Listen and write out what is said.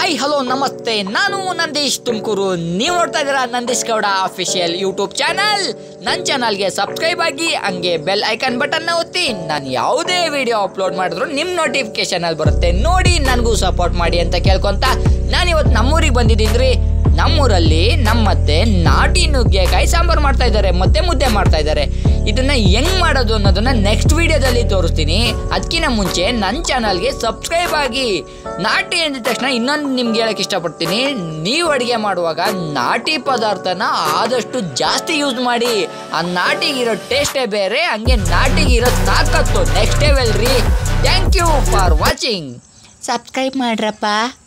hi hello ನಮಸ್ತೆ ನಾನು ನಂದೀಶ್ ತುಮಕೂರು ನೀವು ನೋಡ್ತಾ ಇದ್ದೀರಾ Nandish Gowda official YouTube channel ನನ್ನ ಚಾನಲ್ಗೆ ಸಬ್ಸ್ಕ್ರೈಬ್ ಆಗಿ ಹಂಗೆ ಬೆಲ್ ಐಕಾನ್ ಬಟನ್ನ ಒತ್ತಿ ನಾನು ಯಾವುದೇ ವಿಡಿಯೋ ಅಪ್ಲೋಡ್ ಮಾಡಿದ್ರು ನಿಮ್ಮ ನೋಟಿಫಿಕೇಶನ್ ಅಲ್ಲಿ ಬರುತ್ತೆ ನೋಡಿ ನನಗೂ ಸಪೋರ್ಟ್ ಮಾಡಿ ಅಂತ ಕೇಳ್ಕೊಂತ ನಾನು ಇವತ್ತು ನಮ್ಮೂರಿಗೆ ಬಂದಿದ್ದೀನಿ ರೀ ನಮ್ಮೂರಲ್ಲಿ ನಮ್ಮತ್ತೆ ನಾಟಿ ನುಗ್ಗೆಕಾಯಿ ಸಾಂಬಾರು ಮಾಡ್ತಾ ಇದ್ದಾರೆ ಮತ್ತೆ ಮುದ್ದೆ ಮಾಡ್ತಾ ಇದ್ದಾರೆ ಇದನ್ನ ಹೆಂಗ್ ಮಾಡೋದು ಅನ್ನೋದನ್ನ ನೆಕ್ಸ್ಟ್ ವಿಡಿಯೋದಲ್ಲಿ ತೋರಿಸ್ತೀನಿ ಅದಕ್ಕಿಂತ ಮುಂಚೆ ನನ್ನ ಚಾನಲ್ಗೆ ಸಬ್ಸ್ಕ್ರೈಬ್ ಆಗಿ ನಾಟಿ ಅಂದಿದ ತಕ್ಷಣ ಇನ್ನೊಂದು ನಿಮ್ಗೆ ಹೇಳಕ್ ಇಷ್ಟಪಡ್ತೀನಿ ನೀವು ಅಡುಗೆ ಮಾಡುವಾಗ ನಾಟಿ ಪದಾರ್ಥನ ಆದಷ್ಟು ಜಾಸ್ತಿ ಯೂಸ್ ಮಾಡಿ ಆ ನಾಟಿಗಿರೋ ಟೇಸ್ಟೇ ಬೇರೆ ಹಂಗೆ ನಾಟಿಗಿರೋ ತಾಕತ್ತು ನೆಕ್ಸ್ಟ್ ಲೆವೆಲ್ ರೀ thank you for watching subscribe ಮಾಡ್ರಪ್ಪ